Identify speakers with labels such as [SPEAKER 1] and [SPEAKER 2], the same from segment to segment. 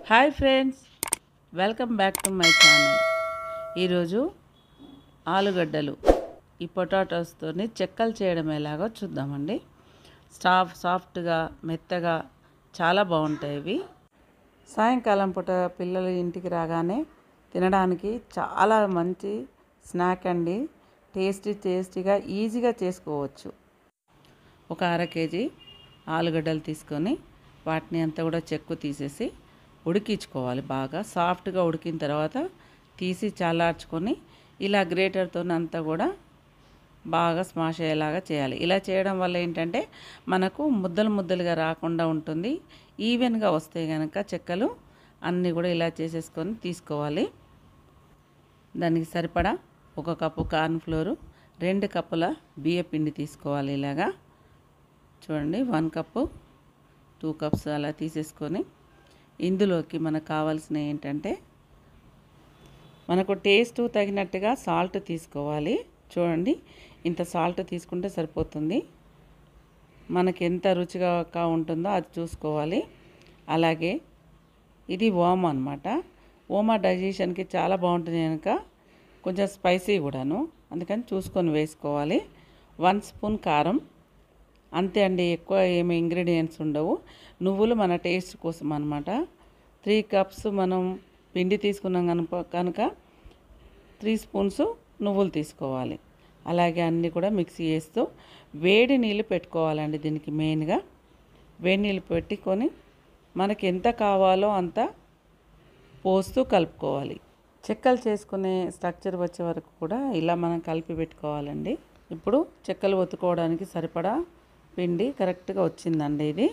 [SPEAKER 1] hi friends welcome back to my channel ఈరోజు ఆలుగడ్డలు ఈ పొటాటోస్తోని చెక్కలు చేయడం ఎలాగో చూద్దామండి స్టాఫ్ సాఫ్ట్గా మెత్తగా చాలా బాగుంటాయి ఇవి సాయంకాలం పూట పిల్లలు ఇంటికి రాగానే తినడానికి చాలా మంచి స్నాక్ అండి టేస్టీ టేస్టీగా ఈజీగా చేసుకోవచ్చు ఒక అర కేజీ ఆలుగడ్డలు తీసుకొని వాటిని అంతా కూడా చెక్కు తీసేసి ఉడికించుకోవాలి బాగా సాఫ్ట్గా ఉడికిన తర్వాత తీసి చల్లార్చుకొని ఇలా గ్రేటర్తో అంతా కూడా బాగా స్మాష్ అయ్యేలాగా చేయాలి ఇలా చేయడం వల్ల ఏంటంటే మనకు ముద్దలు ముద్దలుగా రాకుండా ఉంటుంది ఈవెన్గా వస్తే కనుక చెక్కలు అన్నీ కూడా ఇలా చేసేసుకొని తీసుకోవాలి దానికి సరిపడా ఒక కప్పు కార్న్ఫ్లోరు రెండు కప్పుల బియ్య పిండి తీసుకోవాలి ఇలాగా చూడండి వన్ కప్పు టూ కప్స్ అలా తీసేసుకొని ఇందులోకి మనకు కావాల్సిన ఏంటంటే మనకు టేస్ట్ తగినట్టుగా సాల్ట్ తీసుకోవాలి చూడండి ఇంత సాల్ట్ తీసుకుంటే సరిపోతుంది మనకి ఎంత రుచిగా ఉంటుందో అది చూసుకోవాలి అలాగే ఇది ఓమ అనమాట ఓమా డైజెషన్కి చాలా బాగుంటుంది కనుక కొంచెం స్పైసీ కూడాను అందుకని చూసుకొని వేసుకోవాలి వన్ స్పూన్ కారం అంతే అండి ఎక్కువ ఏమి ఇంగ్రీడియంట్స్ ఉండవు నువ్వులు మన టేస్ట్ కోసం అనమాట త్రీ కప్స్ మనం పిండి తీసుకున్నాం కనుక కనుక త్రీ స్పూన్స్ నువ్వులు తీసుకోవాలి అలాగే అన్నీ కూడా మిక్సీ చేస్తూ వేడి నీళ్ళు పెట్టుకోవాలండి దీనికి మెయిన్గా వేడి నీళ్ళు పెట్టుకొని మనకి ఎంత కావాలో అంత పోస్తూ కలుపుకోవాలి చెక్కలు చేసుకునే స్ట్రక్చర్ వచ్చే వరకు కూడా ఇలా మనం కలిపి పెట్టుకోవాలండి ఇప్పుడు చెక్కలు ఒత్తుకోవడానికి సరిపడా పిండి కరెక్ట్గా వచ్చిందండి ఇది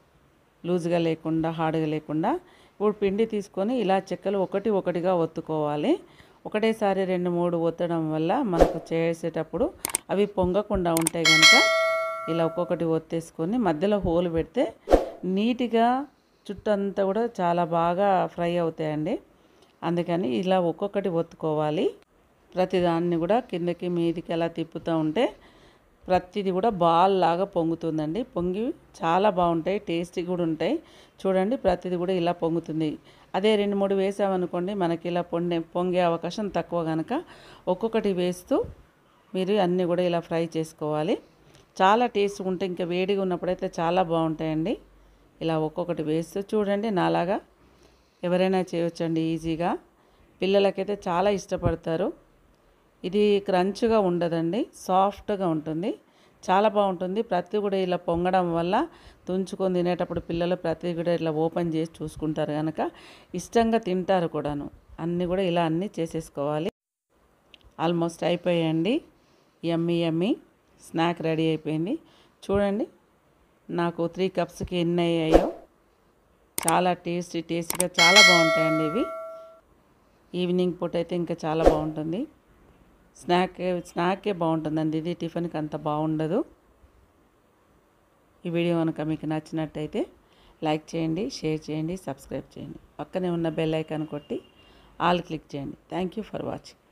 [SPEAKER 1] లూజ్గా లేకుండా హార్డ్గా లేకుండా ఇప్పుడు పిండి తీసుకొని ఇలా చెక్కలు ఒకటి ఒకటిగా ఒత్తుకోవాలి ఒకటేసారి రెండు మూడు ఒత్తడం వల్ల మనకు చేసేటప్పుడు అవి పొంగకుండా ఉంటాయి కనుక ఇలా ఒక్కొక్కటి ఒత్తేసుకొని మధ్యలో హోల్ పెడితే నీట్గా చుట్టంతా కూడా చాలా బాగా ఫ్రై అవుతాయండి అందుకని ఇలా ఒక్కొక్కటి ఒత్తుకోవాలి ప్రతిదాన్ని కూడా కిందకి మీదికి అలా తిప్పుతూ ఉంటే ప్రతిది కూడా బాల్ లాగా పొంగుతుందండి పొంగి చాలా బాగుంటాయి టేస్టీ కూడా ఉంటాయి చూడండి ప్రతిది కూడా ఇలా పొంగుతుంది అదే రెండు మూడు వేసామనుకోండి మనకి ఇలా పొండే పొంగే అవకాశం తక్కువ కనుక ఒక్కొక్కటి వేస్తూ మీరు అన్నీ కూడా ఇలా ఫ్రై చేసుకోవాలి చాలా టేస్ట్ ఉంటే ఇంకా వేడిగా ఉన్నప్పుడైతే చాలా బాగుంటాయండి ఇలా ఒక్కొక్కటి వేస్తూ చూడండి నాలాగా ఎవరైనా చేయొచ్చండి ఈజీగా పిల్లలకైతే చాలా ఇష్టపడతారు ఇది క్రంచ్గా ఉండదండి సాఫ్ట్గా ఉంటుంది చాలా బాగుంటుంది ప్రతి కూడా ఇలా పొంగడం వల్ల తుంచుకొని తినేటప్పుడు పిల్లలు ప్రతి కూడా ఇలా ఓపెన్ చేసి చూసుకుంటారు కనుక ఇష్టంగా తింటారు కూడాను అన్నీ కూడా ఇలా అన్నీ చేసేసుకోవాలి ఆల్మోస్ట్ అయిపోయాయండి ఎమ్మి ఎమ్మి స్నాక్ రెడీ అయిపోయింది చూడండి నాకు త్రీ కప్స్కి ఎన్ని అయ్యాయో చాలా టేస్టీ టేస్టీగా చాలా బాగుంటాయండి ఇవి ఈవినింగ్ పూట అయితే ఇంకా చాలా బాగుంటుంది స్నాక్ స్నాకే బాగుంటుందండి ఇది టిఫిన్కి అంత బాగుండదు ఈ వీడియో కనుక మీకు నచ్చినట్టయితే లైక్ చేయండి షేర్ చేయండి సబ్స్క్రైబ్ చేయండి పక్కనే ఉన్న బెల్ ఐకాన్ కొట్టి ఆల్ క్లిక్ చేయండి థ్యాంక్ యూ ఫర్ వాచింగ్